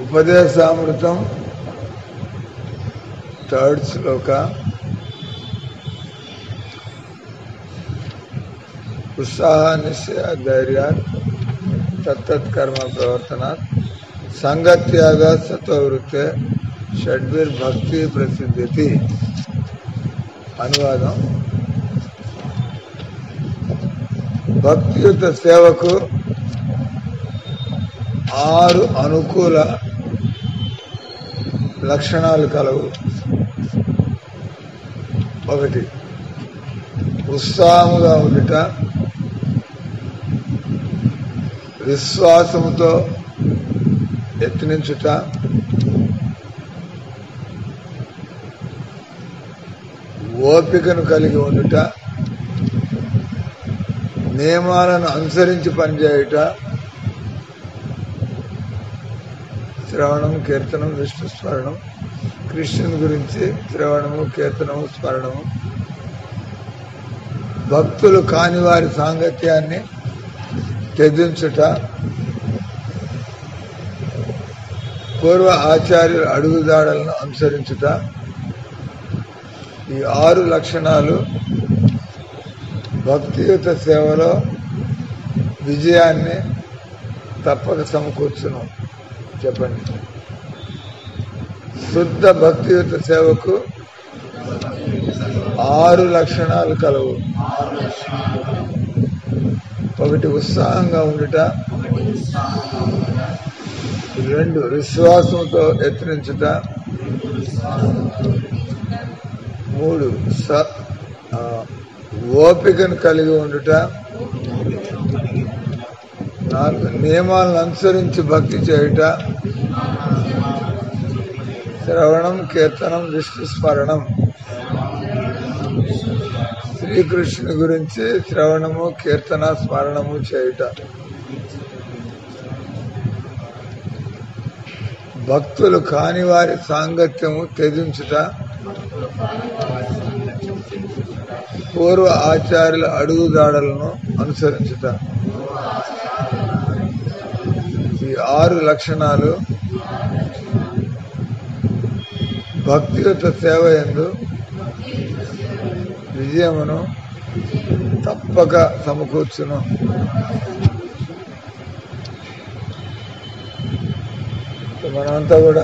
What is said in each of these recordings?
ఉపదేశామృతం third శ్లోక ఉత్సాహ నిశ్చయ ధైర్యాత్ తత్తత్కర్మ ప్రవర్తనాత్ సంగత్యాగ సత్వవృత్తే షడ్బీర్ భక్తి ప్రసిద్ధితి అనువాదం భక్తియుత సేవకు ఆరు అనుకూల లక్షణాలు కలవు ఒకటి ఉత్సాహముగా ఉండుట విశ్వాసముతో యత్నించుట ఓపికను కలిగి ఉండుట నియమాలను అనుసరించి పనిచేయుట శ్రవణం కీర్తనం విష్ణు స్మరణం కృష్ణుని గురించి శ్రవణము కీర్తనము స్మరణము భక్తులు కాని వారి సాంగత్యాన్ని త్యజించుట పూర్వ ఆచార్యుల అడుగుదాడలను అనుసరించుట ఈ ఆరు లక్షణాలు భక్తియుత సేవలో విజయాన్ని తప్పక సమకూర్చును చెప్పండి శుద్ధ భక్తియుత సేవకు ఆరు లక్షణాలు కలవు ఒకటి ఉత్సాహంగా ఉండుట రెండు విశ్వాసంతో యత్నించుట మూడు స ఆ, ఓపికను కలిగి ఉండుట నాలుగు నియమాలను అనుసరించి భక్తి చేయుట శ్రవణం కీర్తనం విష్ణు స్మరణం శ్రీకృష్ణుని గురించి శ్రవణము కీర్తన స్మరణము చేయుట భక్తులు కాని వారి సాంగత్యము త్యజించుట పూర్వ ఆచార్యుల అడుగుదాడలను అనుసరించుట ఈ ఆరు లక్షణాలు భక్తియుత సేవ ఎందు విజయమును తప్పక సమకూర్చును మనమంతా కూడా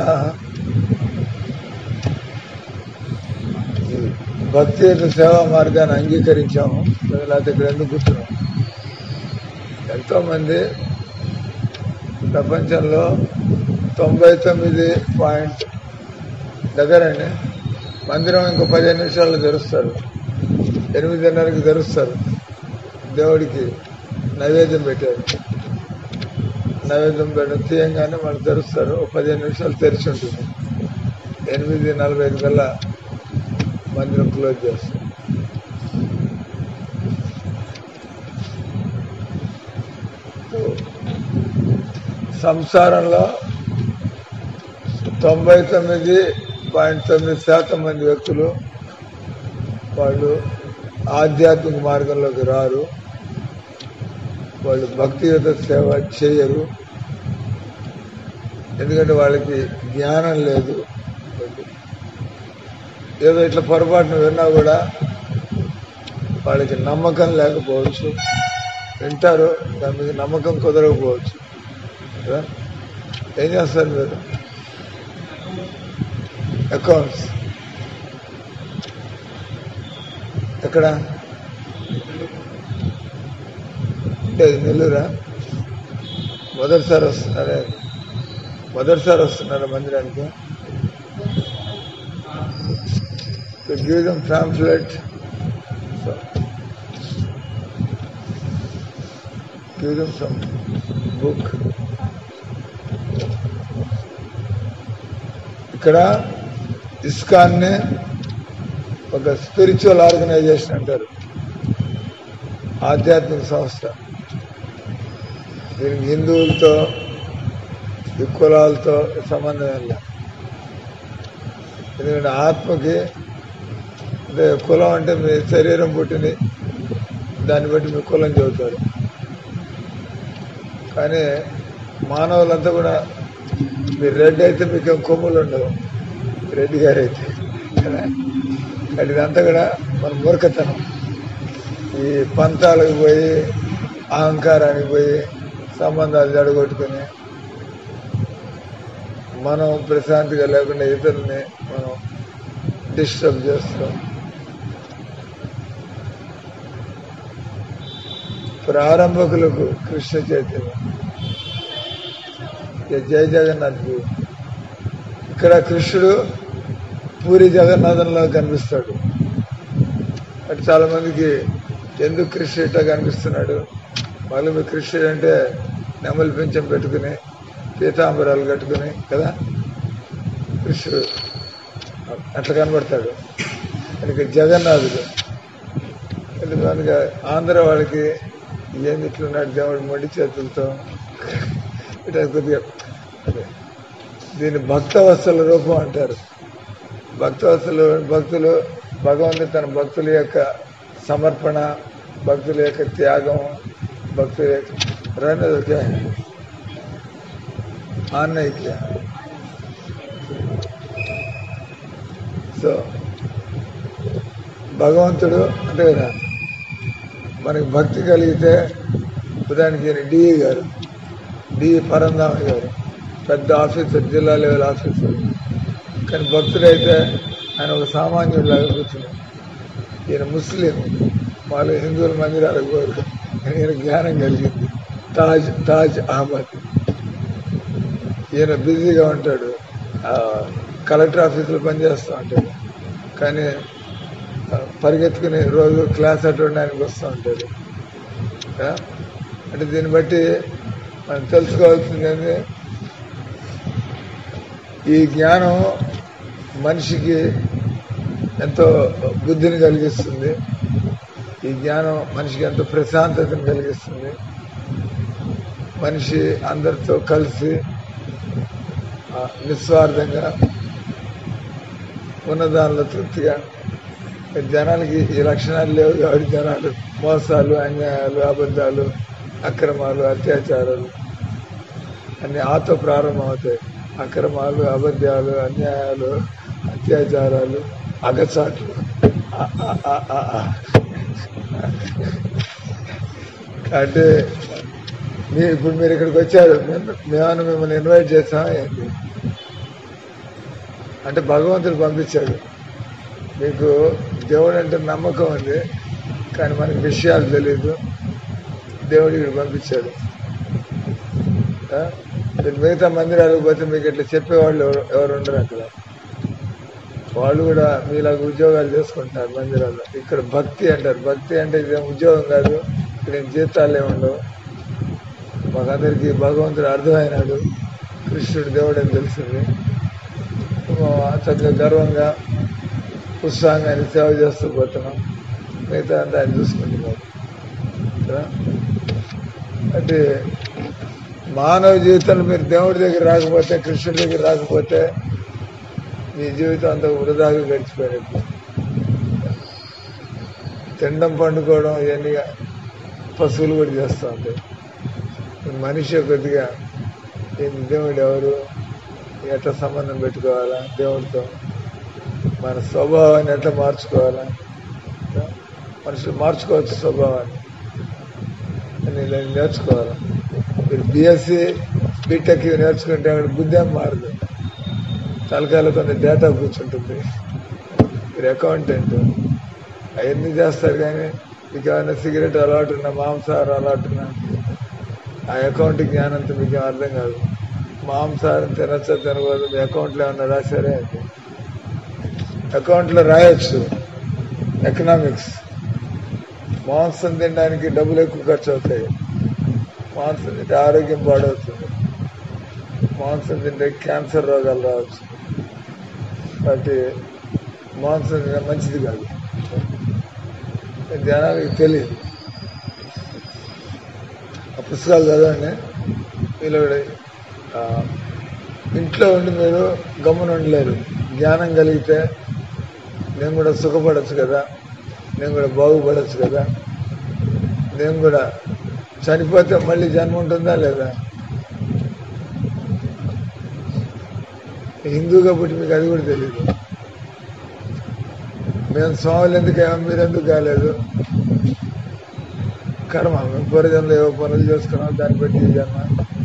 ఈ భక్తియుత సేవా మార్గాన్ని అంగీకరించాము లేకపోతే ఇక్కడ ఎందుకు కూర్చున్నాం ఎంతో మంది ప్రపంచంలో తొంభై తొమ్మిది పాయింట్ దగ్గరండి మందిరం ఇంకో పదిహేను నిమిషాల్లో తెరుస్తారు ఎనిమిదిన్నరకి తెరుస్తారు దేవుడికి నైవేద్యం పెట్టారు నైవేద్యం పెట్ట తీయంగానే వాళ్ళు తెరుస్తారు ఒక పదిహేను నిమిషాలు తెరిచి ఉంటుంది ఎనిమిది నలభై ఐదు కల్లా మందిరం క్లోజ్ చేస్తారు సంసారంలో తొంభై తొమ్మిది పాయింట్ తొమ్మిది శాతం మంది వ్యక్తులు వాళ్ళు ఆధ్యాత్మిక మార్గంలోకి రారు వాళ్ళు భక్తియుత సేవ చేయరు ఎందుకంటే వాళ్ళకి జ్ఞానం లేదు ఏదో ఇట్లా పొరపాటున విన్నా కూడా వాళ్ళకి నమ్మకం లేకపోవచ్చు వింటారు దాని మీద నమ్మకం కుదరకపోవచ్చు కదా? ఏం చేస్తారు మీరు అకౌంట్స్ ఎక్కడ అంటే అది నెల్లూరా మొదటిసారి వస్తున్నారే మొదటిసారి వస్తున్నారా మందిరానికి give them pamphlet give them some book ఇక్కడ ఇస్కాన్ని ఒక స్పిరిచువల్ ఆర్గనైజేషన్ అంటారు ఆధ్యాత్మిక సంస్థ దీనికి హిందువులతో ఈ కులాలతో సంబంధం ఏం లేదు ఎందుకంటే ఆత్మకి అంటే కులం అంటే మీ శరీరం పుట్టింది దాన్ని బట్టి మీ కులం చెబుతారు కానీ మానవులంతా కూడా మీరు రెడ్డి అయితే మీకు కొమ్ములు ఉండవు రెడ్డి గారు అయితే కదా కాబట్టి ఇదంతా కూడా మన మూర్ఖతనం ఈ పంతాలకు పోయి అహంకారానికి పోయి సంబంధాలు జడగొట్టుకుని మనం ప్రశాంతిగా లేకుండా ఇతరుల్ని మనం డిస్టర్బ్ చేస్తాం ప్రారంభకులకు కృష్ణ చైతన్యం ఇక జయ జగన్నాథ్ కి. ఇక్కడ కృష్ణుడు పూరి జగన్నాథంలో కనిపిస్తాడు అటు చాలా మందికి ఎందుకు కృష్ణుడు ఇట్లా కనిపిస్తున్నాడు మళ్ళీ మీ కృష్ణుడు అంటే నెమలి పింఛం పెట్టుకుని పీతాంబరాలు కట్టుకుని కదా కృష్ణుడు అట్లా కనబడతాడు కనుక జగన్నాథుడు ఎందుకనగా ఆంధ్ర వాళ్ళకి ఏంది ఇట్లున్నాడు దేవుడు మొండి చేతులతో ఇట్లా కొద్దిగా అదే. దీన్ని భక్తవత్సల రూపం అంటారు భక్తవత్సలు భక్తులు భగవంతుడు తన భక్తుల యొక్క సమర్పణ భక్తుల యొక్క త్యాగం భక్తుల యొక్క रहने दो क्या है हाँ नहीं किया సో భగవంతుడు అంటే కదా మనకి భక్తి కలిగితే ఉదాహరణకి ఈయన డిఈ గారు డిఈ పరంధామ గారు పెద్ద ఆఫీసర్ జిల్లా లెవెల్ ఆఫీసర్ కానీ భక్తుడైతే ఆయన ఒక సామాన్యుడిలాగా కూర్చున్నాడు ఈయన ముస్లిం వాళ్ళు హిందువుల మందిరాలకు పోరు కానీ ఈయన జ్ఞానం కలిగింది తాజ్ తాజ్ అహ్మద్ ఈయన బిజీగా ఉంటాడు ఆ, కలెక్టర్ ఆఫీసులో పనిచేస్తూ ఉంటాడు కానీ ఆ, పరిగెత్తుకుని రోజు క్లాస్ అటెండ్ ఆయనకు వస్తూ ఉంటాడు ఆ? అంటే దీన్ని బట్టి మనం తెలుసుకోవాల్సింది ఏంది ఈ జ్ఞానం మనిషికి ఎంతో బుద్ధిని కలిగిస్తుంది ఈ జ్ఞానం మనిషికి ఎంతో ప్రశాంతతను కలిగిస్తుంది మనిషి అందరితో కలిసి ఆ, నిస్వార్థంగా ఉన్న దానిలో తృప్తిగా జనాలకి ఈ లక్షణాలు లేవు కాబట్టి జనాలు మోసాలు అన్యాయాలు అబద్ధాలు అక్రమాలు అత్యాచారాలు అన్ని ఆతో ప్రారంభమవుతాయి అక్రమాలు అబద్ధాలు అన్యాయాలు అత్యాచారాలు అగచాట్లు ఆ, ఆ, ఆ, ఆ, ఆ. అంటే మీ ఇప్పుడు మీరు ఇక్కడికి వచ్చారు మేము- మేమన్నా మిమ్మల్ని ఇన్వైట్ చేస్తామా ఏంటి అంటే భగవంతుడు పంపించాడు మీకు దేవుడు అంటే నమ్మకం ఉంది కానీ మనకి విషయాలు తెలియదు దేవుడు ఇక్కడ పంపించాడు ఆ? మీరు మిగతా మందిరాలకు పోతే మీకు ఇట్లా చెప్పేవాళ్ళు ఎవరు ఎవరు ఉండరు అక్కడ వాళ్ళు కూడా మీలాగా ఉద్యోగాలు చేసుకుంటున్నారు మందిరాల్లో ఇక్కడ భక్తి అంటారు భక్తి అంటే ఇదేం ఉద్యోగం కాదు ఇక్కడ ఏం జీతాలు ఏమి ఉండవు మాకందరికి భగవంతుడు అర్థమైనాడు కృష్ణుడు దేవుడు అని తెలిసింది చక్కగా గర్వంగా ఉత్సాహంగా ఆయన సేవ చేస్తూ పోతున్నాం మిగతా అంతా ఆయన చూసుకుంటున్నాడు కదా? అంటే మానవ జీవితంలో మీరు దేవుడి దగ్గర రాకపోతే కృష్ణుడి దగ్గర రాకపోతే మీ జీవితం అంతా వృధాగా గడిచిపోయినట్టు తినడం పండుకోవడం ఇవన్నీ పశువులు కూడా చేస్తూ ఉంటాయి మనిషి కొద్దిగా ఏంది దేవుడు ఎవరు ఎట్లా సంబంధం పెట్టుకోవాలా దేవుడితో మన స్వభావాన్ని ఎట్లా మార్చుకోవాలా మనుషులు మార్చుకోవచ్చు స్వభావాన్ని అని ఇలా నేర్చుకోవాలి మీరు బీఎస్సీ బీటెక్ ఇవి నేర్చుకుంటే అక్కడ బుద్ధి ఏం మారదు తలకాయలో కొంత డేటా కూర్చుంటుంది మీరు అకౌంటెంట్ అవన్నీ చేస్తారు కానీ మీకు ఏమైనా సిగరెట్ అలవాటు ఉన్నా మాంసాహారం అలవాటు ఉన్నా ఆ అకౌంట్ జ్ఞానంతో మీకు ఏం అర్థం కాదు మాంసాహారం తినచ్చా తినకూడదు మీ అకౌంట్లో ఏమన్నా రాశారే అది అకౌంట్లో రాయొచ్చు ఎకనామిక్స్ మాంసం తినడానికి డబ్బులు ఎక్కువ ఖర్చు అవుతాయి మాంసం తింటే ఆరోగ్యం పాడవుతుంది మాంసం తింటే క్యాన్సర్ రోగాలు రావచ్చు కాబట్టి మాంసం తినడం మంచిది కాదు జనానికి తెలియదు ఆ పుస్తకాలు చదవండి వీళ్ళు కూడా, ఆ, ఇంట్లో ఉండి మీరు గమ్మున ఉండలేరు జ్ఞానం కలిగితే నేను కూడా సుఖపడచ్చు కదా నేను కూడా బాగుపడచ్చు కదా నేను కూడా చనిపోతే మళ్ళీ జన్మ ఉంటుందా లేదా హిందూగా పుట్టి మీకు అది కూడా తెలియదు మేము స్వాములు ఎందుకేమో మీరు ఎందుకు కాలేదు కర్మ మేము పూర్వజన్మలో ఏవో పనులు చేసుకున్నాం దాన్ని బట్టి ఈ జన్మ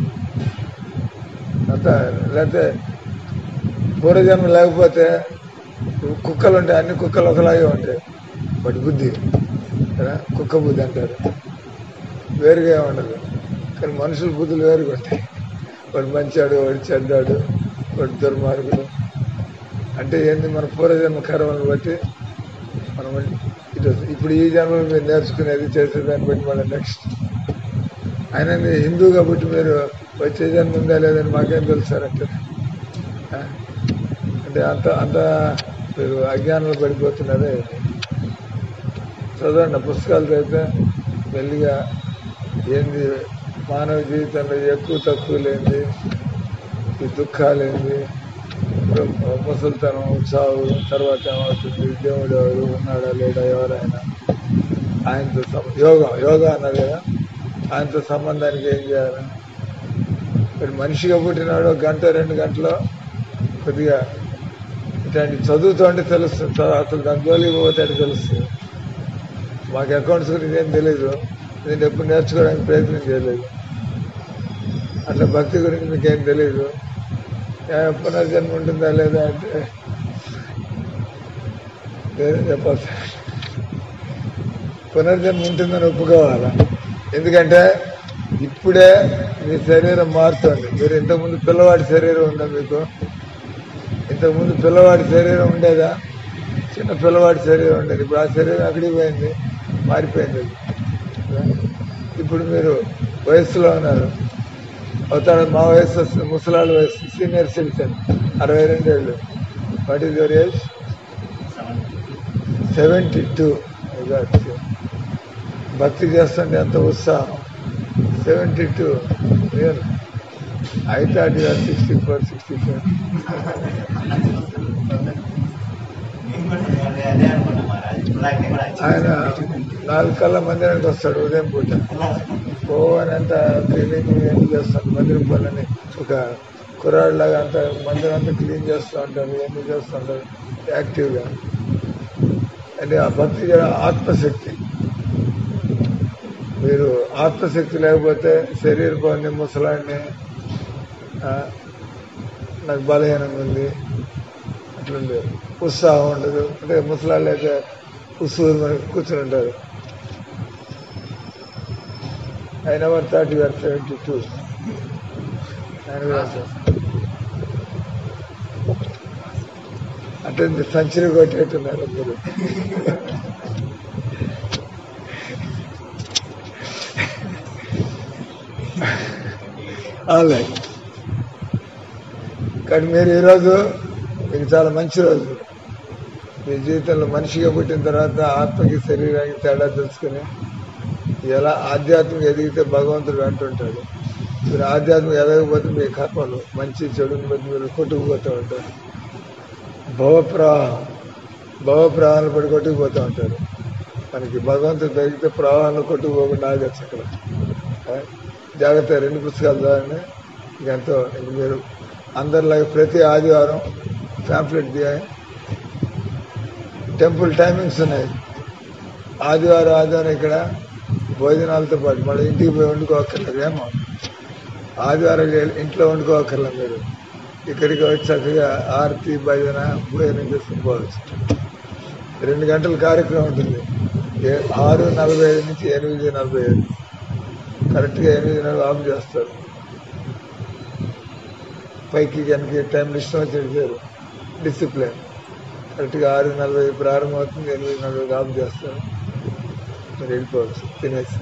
అంత లేకపోతే పూర్వజన్మ లేకపోతే కుక్కలు ఉంటాయి అన్ని కుక్కలు ఒకలాగే ఉంటాయి వాటి బుద్ధి కదా కుక్క బుద్ధి అంటారు వేరుగా ఏమి ఉండదు కానీ మనుషుల బుద్ధులు వేరుగా ఉంటాయి వాడు మంచాడు వాడు చెడ్డాడు వాడు దుర్మార్గుడు అంటే ఏంది మన పూర్వజన్మ కర్మను బట్టి మనం ఇటు ఇప్పుడు ఈ జన్మలో మీరు నేర్చుకునేది చేసేదాన్ని బట్టి మళ్ళీ నెక్స్ట్ అయినా మీరు హిందూ కాబట్టి మీరు వచ్చే జన్మ ఉందా లేదని మాకేం తెలుసారంటే ఆ? అంటే అంత అంత మీరు అజ్ఞానంలో పడిపోతున్నారే చదవండి పుస్తకాలు చదివితే మెల్లిగా ఏంది మానవ జీవితంలో ఎక్కువ తక్కువ లేనిది ఈ దుఃఖాలేంది ముసలితనం చావు తర్వాత ఏమవుతుంది దేవుడు ఎవరు ఉన్నాడా లేడా ఎవరైనా ఆయనతో సం- యోగా యోగా అన్నారు కదా ఆయనతో సంబంధానికి ఏం చేయాలి మరి మనిషిగా పుట్టినాడు ఒక గంట రెండు గంటలో కొద్దిగా ఇట్లాంటి చదువుతూ అంటే తెలుస్తుంది తర్వాత అసలు దాని జోలికి పోతే అంటే తెలుస్తుంది మాకు అకౌంట్స్ గురించి ఏం తెలియదు నేను ఎప్పుడు నేర్చుకోవడానికి ప్రయత్నం చేయలేదు అట్లా భక్తి గురించి మీకేం తెలియదు ఏ పునర్జన్మ ఉంటుందా లేదా అంటే వేరే చెప్పాలి సార్. పునర్జన్మ ఉంటుందని ఒప్పుకోవాలా ఎందుకంటే ఇప్పుడే మీ శరీరం మారుతుంది మీరు ఇంతకుముందు పిల్లవాడి శరీరం ఉందా మీకు ఇంతకుముందు పిల్లవాడి శరీరం ఉండేదా చిన్న పిల్లవాడి శరీరం ఉండేది ఇప్పుడు ఆ శరీరం అక్కడికి పోయింది మారిపోయింది అది ఇప్పుడు మీరు వయస్సులో ఉన్నారు అవుతాడు మా వయసు వస్తుంది ముసలాళ్ళ వయసు సీనియర్ సిటిజన్ అరవై రెండేళ్ళు what is your age seventy two భక్తి చేస్తుంటే ఎంత ఉత్సాహం సెవెంటీ టూ నేను I thought you're sixty four sixty four ఆయన నాలుగు కళ్ళ మందిరానికి వస్తాడు ఉదయం పూట ఓ అని అంత క్లీనింగ్ ఏం చేస్తాడు మందిరం పనులని ఒక కుర్రాడిలాగా అంత మందిరం అంతా క్లీన్ చేస్తూ ఉంటారు ఇవన్నీ చేస్తూ ఉంటారు యాక్టివ్గా అంటే ఆ భక్తి కూడా ఆత్మశక్తి మీరు ఆత్మశక్తి లేకపోతే శరీర పని ముసలాడిని ఆ, నాకు బలహీనంగా ఉంది అట్లుంది ఉత్సాహం ఉండదు అంటే ముసలాళ్ళు అయితే ఉత్సూరు మనకి కూర్చుని ఉంటారు I never thirty or seventy two ఆయన కూడా అంతే. అంటే సంచరి కొట్టేట్టున్నారు మీరు అలాగే కానీ మీరు ఈరోజు మీకు చాలా మంచి రోజు మీ జీవితంలో మనిషిగా పుట్టిన తర్వాత ఆత్మకి శరీరానికి తేడా తెలుసుకుని ఎలా ఆధ్యాత్మిక ఎదిగితే భగవంతుడు అంటుంటాడు మీరు ఆధ్యాత్మిక ఎదగకపోతే మీ కర్మలు మంచి చెడుని బట్టి మీరు కొట్టుకుపోతూ ఉంటారు భవప్రవాహం భవప్రవాహాలు పడి కొట్టుకుపోతూ ఉంటారు మనకి భగవంతుడు తగిలితే ప్రవాహంలో కొట్టుకుపోకుండా ఆగచ్చు అక్కడ ఆ? జాగ్రత్త రెండు పుస్తకాలు చదవండి ఇక ఎంతో ఇంక మీరు అందరిలాగా ప్రతి ఆదివారం ప్యాంప్లెట్ దిగాయి టెంపుల్ టైమింగ్స్ ఉన్నాయి ఆదివారం ఆదివారం ఇక్కడ భోజనాలతో పాటు మళ్ళీ ఇంటికి పోయి వండుకోవక్కర్లేదు ఏమో ఆదివారం లే- ఇంట్లో వండుకోవక్కర్లేదు మీరు ఇక్కడికి వచ్చి చక్కగా ఆరతి భజన భోజనం చేసుకుని పోవచ్చు రెండు గంటల కార్యక్రమం ఉంటుంది ఏ- ఆరు నలభై ఐదు నుంచి ఎనిమిది నలభై ఐదు కరెక్ట్గా ఎనిమిదిన్నర ఆఫ్ చేస్తారు పైకి కనుక టైం ఇష్టం వచ్చేసారు డిసిప్లిన్ కరెక్ట్గా ఆరు నలభై ప్రారంభం అవుతుంది ఎనిమిది నలభై ఆఫ్ చేస్తారు మీరు వెళ్ళిపోవచ్చు తినేసి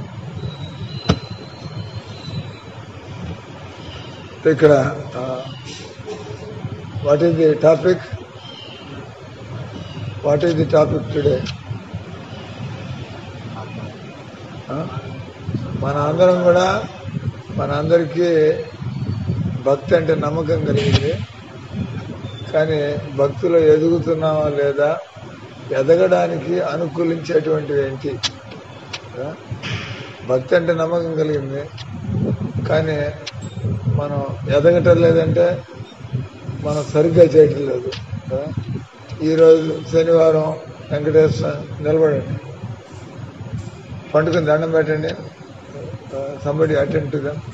ఇక్కడ what is the topic what is the topic today మన అందరం కూడా మన అందరికీ భక్తి అంటే నమ్మకం కలిగింది కానీ భక్తిలో ఎదుగుతున్నామా లేదా ఎదగడానికి అనుకూలించేటువంటివి ఏంటి కదా? భక్తి అంటే నమ్మకం కలిగింది కానీ మనం ఎదగటం లేదంటే మనం సరిగ్గా చేయటం లేదు కదా ఈరోజు శనివారం వెంకటేశ్వర నిలబడండి పండుకుని దండం పెట్టండి somebody attend to them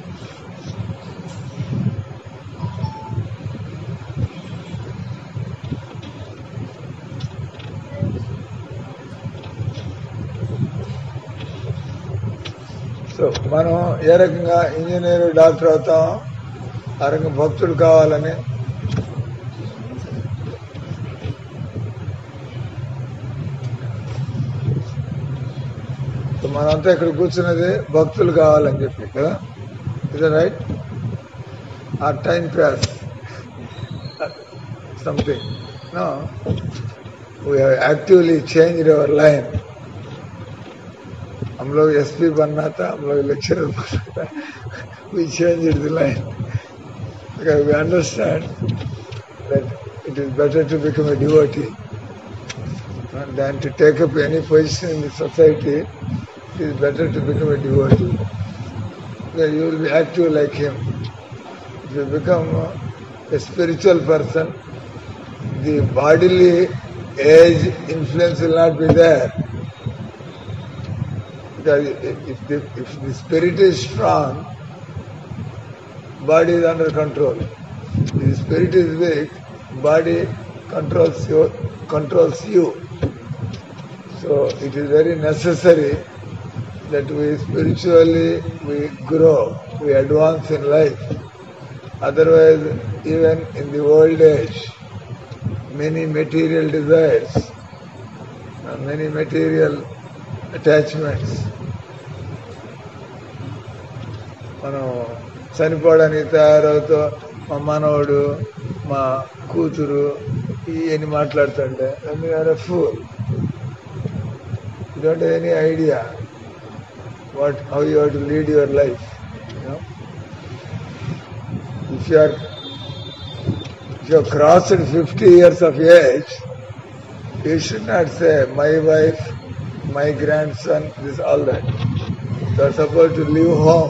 so మనం ఏ రకంగా ఇంజనీర్ డాక్టర్ అవుతాం ఆ రకంగా భక్తుడు కావాలని సో మనంతా ఇక్కడ కూర్చున్నది భక్తులు కావాలని చెప్పి కదా ఇది రైట్ ఆ time pass something no we have actively changed our line हम लोग एसपी बनना था हम लोग लेक्चरर बनना था we changed the line because we understand that it is better to become a devotee uh, than to take up any position in the society it is better to become a devotee because you will be active like him if you become a spiritual person the bodily age influence will not be there because if the, if the spirit is strong, body is under control. If the spirit is weak, body controls you. Controls you. So it is very necessary that we spiritually we grow, we advance in life. Otherwise, even in the old age, many material desires, uh, many material attachments. మనం చనిపోవడానికి తయారవుతూ మా మనవడు మా కూతురు ఇవన్నీ మాట్లాడుతుంటే are fool you don't any idea what how you to lead your life if you are if you crossed fifty years of age you should not say my wife my grandson, this all that. They are supposed to leave home.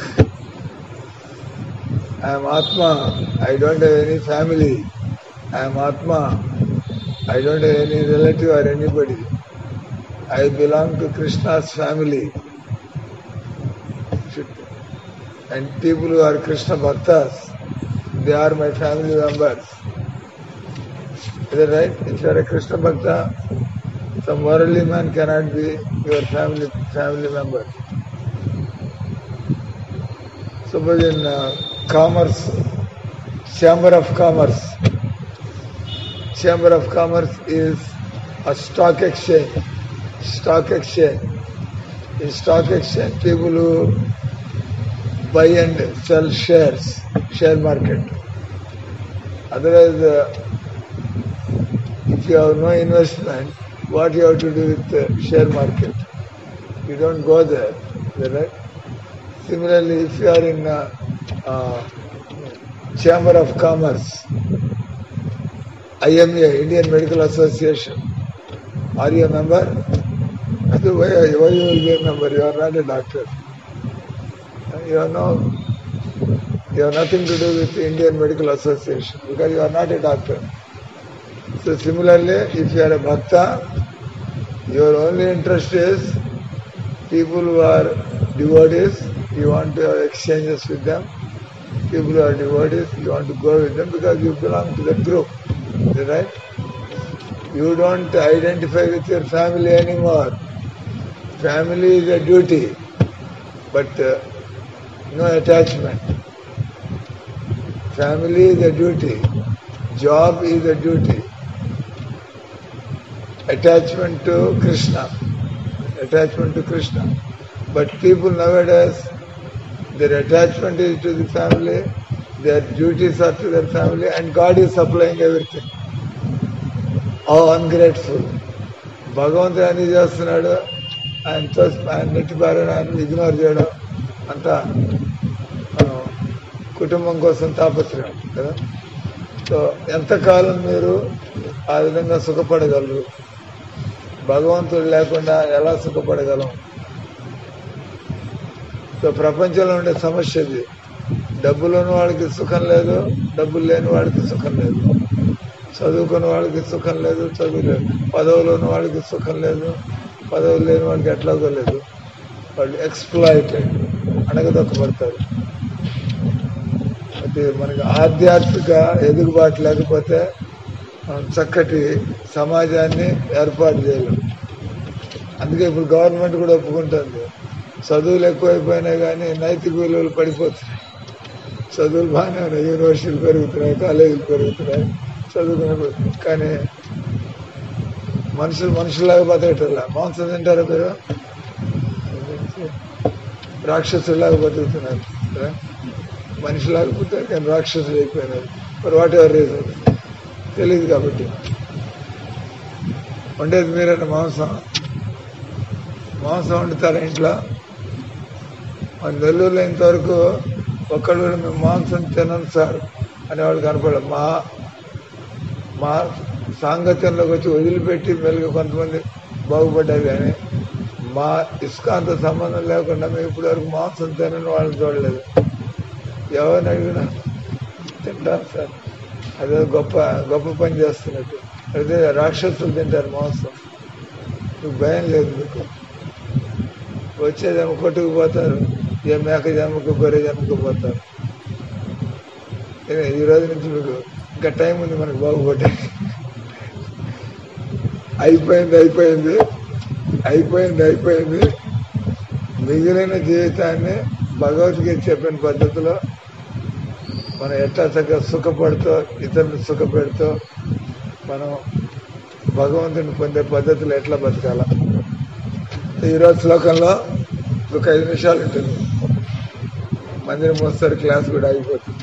I am Atma. I don't have any family. I am Atma. I don't have any relative or anybody. I belong to Krishna's family. And people who are Krishna Bhaktas, they are my family members. Is that right? If you are a Krishna Bhakta, some worldly man cannot be your family family member. Suppose in uh, commerce, chamber of commerce, chamber of commerce is a stock exchange. Stock exchange. In stock exchange, people who buy and sell shares, share market. Otherwise, uh, if you have no investment, what you have to do with the share market. You don't go there, is that right? Similarly, if you are in a, uh, Chamber of Commerce, IMA, Indian Medical Association, are you a member? So why, why you will be a member? You are not a doctor. You have no, you have nothing to do with the Indian Medical Association because you are not a doctor. So similarly, if you are a bhakta, your only interest is people who are devotees, you want to have exchanges with them. People who are devotees, you want to go with them because you belong to that group. Is that right? You don't identify with your family anymore. Family is a duty, but uh, no attachment. Family is a duty. Job is a duty attachment to Krishna. Attachment to Krishna. But people nowadays, their attachment is to the family, their duties are to their family, and God is supplying everything. Oh, ungrateful. భగవంతుడు అన్ని చేస్తున్నాడు ఆయనతో ఆయన నెట్టిపారని ఆయన ignore చేయడం అంతా మనం కుటుంబం కోసం తాపత్రయం కదా సో ఎంతకాలం మీరు ఆ విధంగా సుఖపడగలరు భగవంతుడు లేకుండా ఎలా సుఖపడగలం సో ప్రపంచంలో ఉండే సమస్య ఇది డబ్బులు ఉన్న వాడికి సుఖం లేదు డబ్బులు లేని వాడికి సుఖం లేదు చదువుకున్న వాడికి సుఖం లేదు చదువు లేదు పదవులు ఉన్న వాడికి సుఖం లేదు పదవులు లేని వాడికి ఎట్లాగో లేదు వాళ్ళు ఎక్స్ప్లాయిటెడ్ అణగదొక్కబడతారు అయితే మనకి ఆధ్యాత్మిక ఎదుగుబాటు లేకపోతే మనం చక్కటి సమాజాన్ని ఏర్పాటు చేయలేం అందుకే ఇప్పుడు గవర్నమెంట్ కూడా ఒప్పుకుంటుంది చదువులు ఎక్కువైపోయినాయి కానీ నైతిక విలువలు పడిపోతున్నాయి చదువులు బాగానే ఉన్నాయి యూనివర్సిటీలు పెరుగుతున్నాయి కాలేజీలు పెరుగుతున్నాయి చదువుకునే కొద్దీ. కానీ మనుషులు మనుషులాగా బతకటల్లా మాంసం తింటారా మీరు రాక్షసులాగా బతుకుతున్నారు కదా? మనిషిలాగా పుట్టారు కానీ రాక్షసులు అయిపోయినారు ఫర్ వాట్ ఎవర్ రీజన్ తెలియదు కాబట్టి వండేది మీరన్న మాంసం మాంసం వండుతారా ఇంట్లో మన నెల్లూరులో ఇంతవరకు ఒక్కడు కూడా మేము మాంసం తినను సార్ అనేవాడు కనపడ మా మా సాంగత్యంలోకి వచ్చి వదిలిపెట్టి మెలుగు కొంతమంది బాగుపడ్డారు కానీ మా ఇస్కాంత సంబంధం లేకుండా మేము ఇప్పటి వరకు మాంసం తినని వాళ్ళని చూడలేదు ఎవరిని అడిగినా తింటారు సార్ అదే గొప్ప గొప్ప పని చేస్తున్నట్టు అయితే రాక్షసులు తింటారు మాంసం మీకు భయం లేదు మీకు వచ్చేదేమో కొట్టుకుపోతారు ఏ మేక జన్మకు గొర్రె జన్మకు పోతారు ఏ- ఈ రోజు నుంచి మీకు ఇంకా టైం ఉంది మనకు బాగుపడ్డానికి అయిపోయింది అయిపోయింది అయిపోయింది అయిపోయింది మిగిలిన జీవితాన్ని భగవద్గీత చెప్పిన పద్ధతిలో మనం ఎట్లా చక్కగా సుఖపడుతూ ఇతరులను సుఖపెడుతూ మనం భగవంతుని పొందే పద్ధతులు ఎట్లా బతకాల ఈరోజు శ్లోకంలో ఒక ఐదు నిమిషాలు ఉంటుంది మందిరం మోస్తారు క్లాస్ కూడా అయిపోతుంది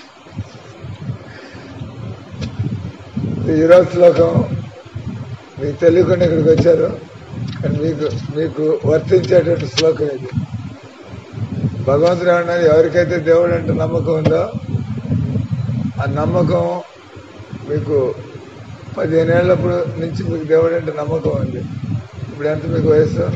ఈరోజు శ్లోకం మీకు తెలియకుండా ఇక్కడికి వచ్చారు కానీ మీకు మీకు వర్తించేటట్టు శ్లోకం ఇది భగవంతుడు ఏమన్నారు ఎవరికైతే దేవుడు అంటే నమ్మకం ఉందో ఆ నమ్మకం మీకు పదిహేనేళ్ళప్పుడు నుంచి మీకు దేవుడు అంటే నమ్మకం ఉంది ఇప్పుడు ఎంత మీకు వయసు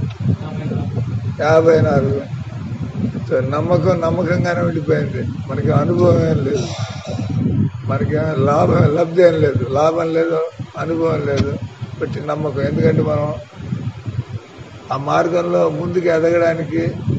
యాభై నాలుగు సో నమ్మకం నమ్మకంగానే ఉండిపోయింది మనకి అనుభవం ఏం లేదు మనకి లాభం లబ్ధి ఏం లేదు లాభం లేదు అనుభవం లేదు పెట్టి నమ్మకం ఎందుకంటే మనం ఆ మార్గంలో ముందుకు ఎదగడానికి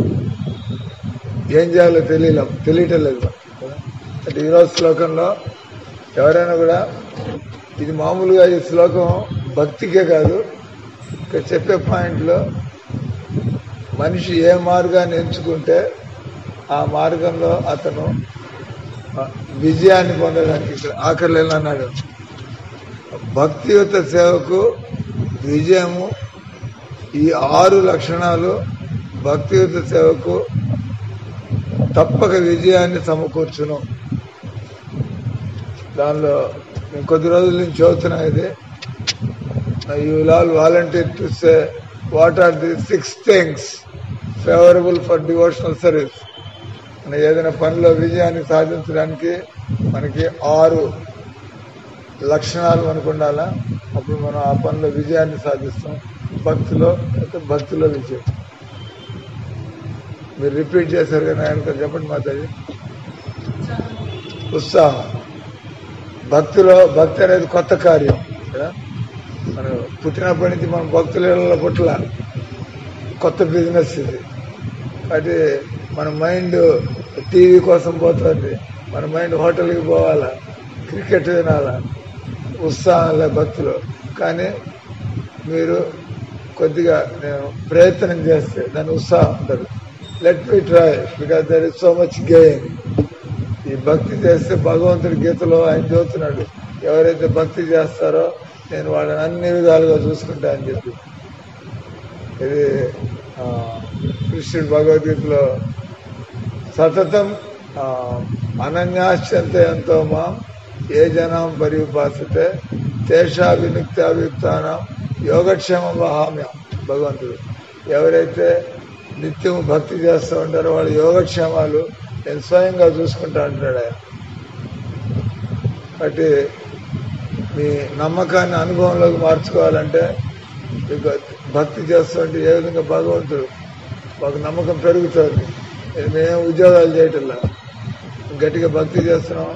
ఏం చేయాలో తెలియలేం తెలియటం లేదు మనకి. అంటే ఈరోజు శ్లోకంలో ఎవరైనా కూడా ఇది మామూలుగా ఈ శ్లోకం భక్తికే కాదు ఇక్కడ చెప్పే పాయింట్లో మనిషి ఏ మార్గాన్ని ఎంచుకుంటే ఆ మార్గంలో అతను ఆ, విజయాన్ని పొందడానికి ఇక్కడ ఆఖరిలో ఎలా అన్నాడు భక్తియుత సేవకు విజయము ఈ ఆరు లక్షణాలు భక్తియుత సేవకు తప్పక విజయాన్ని సమకూర్చును దానిలో నేను కొద్ది రోజుల నుంచి చదువుతున్నా ఇది you will all volunteer to say what are the six things favourable for devotional service మన ఏదైనా పనిలో విజయాన్ని సాధించడానికి మనకి ఆరు లక్షణాలు మనకు ఉండాలా అప్పుడు మనం ఆ పనిలో విజయాన్ని సాధిస్తాం భక్తిలో అయితే భక్తిలో విజయం మీరు రిపీట్ చేశారు కదా ఆయన చెప్పండి మాతాజీ ఉత్సాహం భక్తిలో భక్తి అనేది కొత్త కార్యం కదా మనం పుట్టినప్పటి నుంచి మనం భక్తుల పుట్ల కొత్త బిజినెస్ ఇది అది మన మైండ్ టీవీ కోసం పోతుంది మన మైండ్ హోటల్కి పోవాలా క్రికెట్ వినాలా ఉత్సాహంలో భక్తులు కానీ మీరు కొద్దిగా నేను ప్రయత్నం చేస్తే దాని ఉత్సాహం ఉంటుంది let me try because there is so much gain ఈ భక్తి చేస్తే భగవంతుడి గీతలో ఆయన చదువుతున్నాడు ఎవరైతే భక్తి చేస్తారో నేను వాళ్ళని అన్ని విధాలుగా చూసుకుంటా అని చెప్పి ఇది ఆ, కృష్ణుడు భగవద్గీతలో సతతం ఆ, అనన్యాశ్చంత ఎంతో మాం ఏ జనం పరిపాసతే తేషా విముక్తి అభియుక్తానం యోగక్షేమం వహామ్యం భగవంతుడు ఎవరైతే నిత్యం భక్తి చేస్తూ ఉంటారో వాళ్ళ యోగక్షేమాలు నేను స్వయంగా చూసుకుంటా అంటాడు ఆయన కాబట్టి మీ నమ్మకాన్ని అనుభవంలోకి మార్చుకోవాలంటే మీకు భక్తి చేస్తుంటే ఏ విధంగా భగవంతుడు మాకు నమ్మకం పెరుగుతుంది ఇది మేము ఉద్యోగాలు చేయటంలా గట్టిగా భక్తి చేస్తున్నాం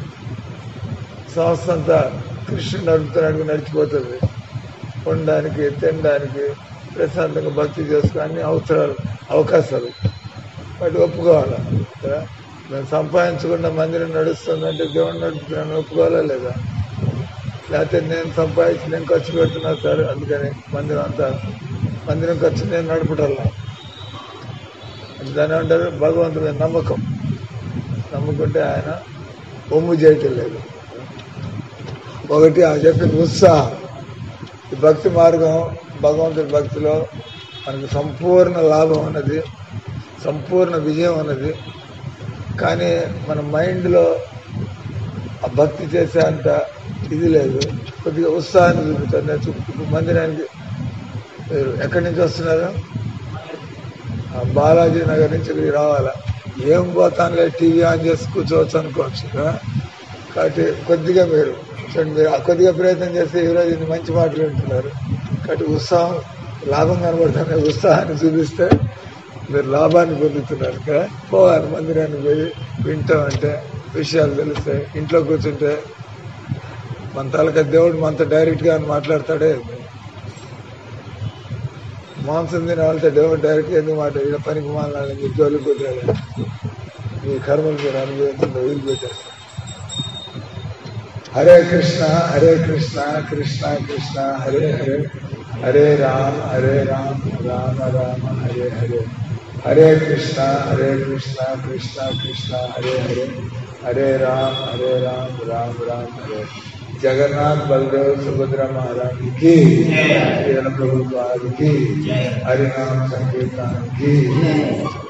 సంస్థ అంతా కృష్ణుడు నడుపుతున్నాడు నడిచిపోతుంది ఉండడానికి తినడానికి ప్రశాంతంగా భక్తి చేసుకుని అన్ని అవసరాలు అవకాశాలు వాటి ఒప్పుకోవాలి కదా? నేను సంపాదించకుండా మందిరం నడుస్తుందంటే దేవుడు నడుపుతున్నాను ఒప్పుకోవాలా లేదా లేకపోతే నేను సంపాదించి నేను ఖర్చు పెడుతున్నా సార్ అందుకని మందిరం అంతా మందిరం ఖర్చు నేను నడపటల్లా దాని అంటారు భగవంతుడి మీద నమ్మకం నమ్ముకుంటే ఆయన ఒమ్ము చేయటం లేదు ఒకటి ఆ చెప్పిన ఉత్సాహం ఈ భక్తి మార్గం భగవంతుడి భక్తిలో మనకు సంపూర్ణ లాభం ఉన్నది సంపూర్ణ విజయం ఉన్నది కానీ మన మైండ్లో ఆ భక్తి చేసే అంత ఇది లేదు కొద్దిగా ఉత్సాహాన్ని చూపుతారు నేను చూ- ఇప్పుడు మందిరానికి మీరు ఎక్కడి నుంచి వస్తున్నారు ఆ బాలాజీ నగర్ నుంచి ఇక్కడికి రావాలా ఏం పోతానులే టీవీ ఆన్ చేసి కూర్చోవచ్చు అనుకోవచ్చు ఆ? కాబట్టి కొద్దిగా మీరు చూడండి మీరు ఆ కొద్దిగా ప్రయత్నం చేస్తే ఈరోజు ఇన్ని మంచి మాటలు వింటున్నారు కాబట్టి ఉత్సాహం లాభం కనబడుతున్న ఉత్సాహాన్ని చూపిస్తే మీరు లాభాన్ని పొందుతున్నారు కదా పోవాలి మందిరానికి పోయి వింటాం అంటే విషయాలు తెలుస్తాయి ఇంట్లో కూర్చుంటే మన తాలూకా దేవుడు మనతో డైరెక్ట్గా మాట్లాడతాడే మాంసం తినే వాళ్ళతో దేవుడు డైరెక్ట్గా ఎందుకు మాట్లాడి పనికి మాలని చెప్పి జోలికి కుదిరాడు మీ కర్మలు మీరు అనుభవించండి వదిలిపెట్టేస్తారు హరే కృష్ణ హరే కృష్ణ కృష్ణ కృష్ణ హరే హరే హరే రామ హరే రామ రామ రామ హరే హరే హరే కృష్ణ హరే కృష్ణ కృష్ణ కృష్ణ హరే హరే హరే రామ హరే రామ రామ రామ హరే జగన్నాథ్ బలదేవ్ సుభద్ర మహారాజ్ కి ప్రభు की हरिनाम संकीर्तन की